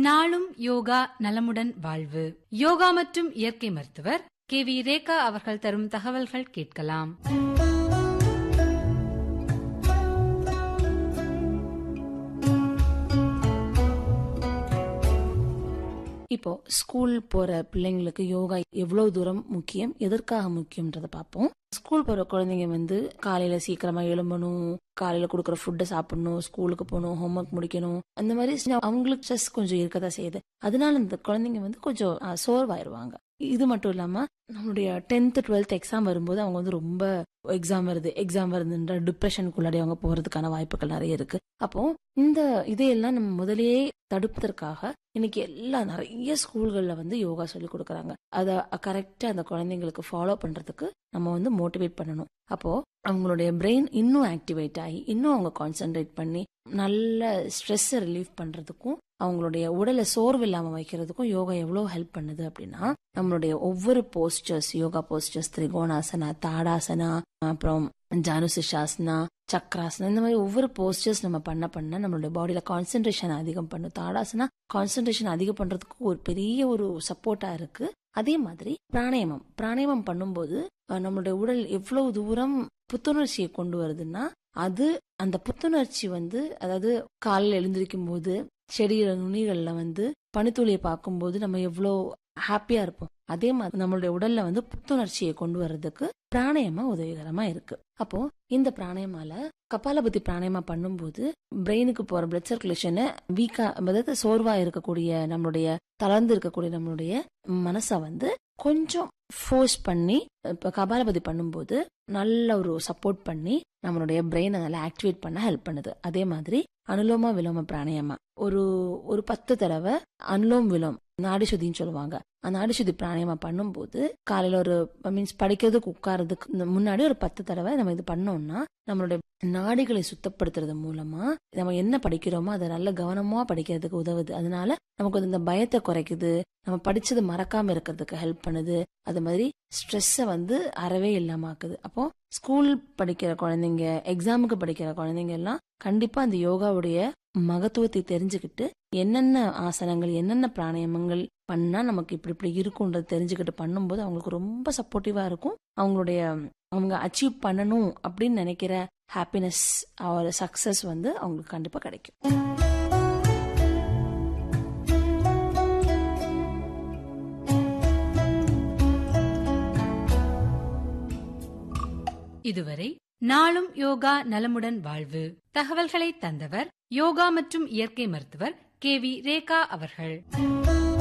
நாளும் யோகா நலமுடன் வாழ்வு யோகா மற்றும் இயற்கை மருத்துவர் கே வி ரேகா அவர்கள் தரும் தகவல்கள் கேட்கலாம் இப்போ ஸ்கூல் போற பிள்ளைங்களுக்கு யோகா எவ்வளவு தூரம் முக்கியம் எதற்காக முக்கியம்ன்றத பார்ப்போம் ஸ்கூல் போற குழந்தைங்க வந்து காலையில சீக்கிரமா எழும்பணும் காலையில கொடுக்குற ஃபுட்டை சாப்பிடணும் ஸ்கூலுக்கு போகணும் ஹோம்ஒர்க் முடிக்கணும் அந்த மாதிரி அவங்களுக்கு ஸ்ட்ரெஸ் கொஞ்சம் இருக்கதான் செய்யுது அதனால இந்த குழந்தைங்க வந்து கொஞ்சம் அஹ், சோர்வாயிருவாங்க இது மட்டும் இல்லாம நம்மளுடைய டென்த் டுவெல்த் எக்ஸாம் வரும்போது அவங்க வந்து ரொம்ப எக்ஸாம் வருது எக்ஸாம் வருதுன்ற டிப்ரெஷனுக்குள்ளாடி அவங்க போறதுக்கான வாய்ப்புகள் நிறைய இருக்கு அப்போ இந்த இதையெல்லாம் நம்ம முதலேயே தடுப்பதற்காக இன்னைக்கு எல்லா நிறைய ஸ்கூல்கள்ல வந்து யோகா சொல்லி கொடுக்கறாங்க அதை கரெக்டா அந்த குழந்தைங்களுக்கு ஃபாலோ பண்றதுக்கு நம்ம வந்து மோட்டிவேட் பண்ணணும் அப்போ அவங்களுடைய பிரெயின் இன்னும் ஆக்டிவேட் ஆகி இன்னும் அவங்க கான்சென்ட்ரேட் பண்ணி நல்ல ஸ்ட்ரெஸ்ஸை ரிலீவ் பண்றதுக்கும் அவங்களுடைய உடலை சோர்வு இல்லாம வைக்கிறதுக்கும் யோகா எவ்வளவு ஹெல்ப் பண்ணுது அப்படின்னா நம்மளுடைய ஒவ்வொரு posters yoga posters Trikonasana Tadasana அப்புறம் ஜானுசிஷாசனா சக்ராசனா இந்த மாதிரி ஒவ்வொரு போஸ்டர்ஸ் நம்ம பண்ண பண்ண நம்மளுடைய பாடியில கான்சென்ட்ரேஷன் அதிகம் பண்ணும் தாடாசனா கான்சென்ட்ரேஷன் அதிகம் பண்றதுக்கு ஒரு பெரிய ஒரு சப்போர்ட்டா இருக்கு அதே மாதிரி பிராணாயாமம் பிராணாயாமம் பண்ணும்போது அஹ், நம்மளுடைய உடல் எவ்வளவு தூரம் புத்துணர்ச்சியை கொண்டு வருதுன்னா அது அந்த புத்துணர்ச்சி வந்து அதாவது காலையில் எழுந்திருக்கும் போது செடியில நுனிகள்ல வந்து பனித்துளியை பார்க்கும்போது நம்ம எவ்வளோ ஹாப்பியா இருப்போம் அதே மாதிரி நம்மளுடைய உடல்ல வந்து புத்துணர்ச்சியை கொண்டு வர்றதுக்கு பிராணாயமா உதவிகரமா இருக்கு அப்போ இந்த பிராணாயமால கபாலபதி பிராணாயமா பண்ணும்போது பிரெயினுக்கு போற பிளட் சர்க்குலேஷனை வீக்கா அதாவது சோர்வா இருக்கக்கூடிய நம்மளுடைய தளர்ந்து இருக்கக்கூடிய நம்மளுடைய மனசை வந்து கொஞ்சம் ஃபோர்ஸ் பண்ணி இப்ப கபாலபதி பண்ணும்போது நல்ல ஒரு சப்போர்ட் பண்ணி நம்மளுடைய பிரெயினை நல்லா ஆக்டிவேட் பண்ண ஹெல்ப் பண்ணுது அதே மாதிரி அனுலோம விலோம பிராணாயாமா ஒரு ஒரு பத்து தடவை அனுலோம் விலோம் நாடி சுத்தின்னு சொல்லுவாங்க அந்த நாடி சுத்தி பிராணாயாமா பண்ணும்போது காலையில ஒரு மீன்ஸ் படிக்கிறதுக்கு உட்கார்றதுக்கு முன்னாடி ஒரு பத்து தடவை நம்ம இது பண்ணோம்னா நம்மளுடைய நாடிகளை சுத்தப்படுத்துறது மூலமா நம்ம என்ன படிக்கிறோமோ அதை நல்ல கவனமா படிக்கிறதுக்கு உதவுது அதனால நமக்கு வந்து இந்த பயத்தை குறைக்குது நம்ம படிச்சது மறக்காம இருக்கிறதுக்கு ஹெல்ப் பண்ணுது அது மாதிரி ஸ்ட்ரெஸ்ஸை வந்து அறவே இல்லாம ஆக்குது அப்போ ஸ்கூல் படிக்கிற குழந்தைங்க எக்ஸாமுக்கு படிக்கிற குழந்தைங்க எல்லாம் கண்டிப்பா அந்த யோகாவுடைய மகத்துவத்தை தெரிஞ்சுக்கிட்டு என்னென்ன ஆசனங்கள் என்னென்ன பிராணாயாமங்கள் பண்ணா நமக்கு இப்படி இப்படி இருக்கும்ன்றது தெரிஞ்சுக்கிட்டு பண்ணும்போது அவங்களுக்கு ரொம்ப சப்போர்ட்டிவா இருக்கும் அவங்களுடைய அவங்க அச்சீவ் பண்ணணும் அப்படின்னு நினைக்கிற ஹாப்பினஸ் அவர் சக்சஸ் வந்து அவங்களுக்கு கண்டிப்பா கிடைக்கும் இதுவரை நாளும் யோகா நலமுடன் வாழ்வு தகவல்களை தந்தவர் யோகா மற்றும் இயற்கை மருத்துவர் கே வி ரேகா அவர்கள்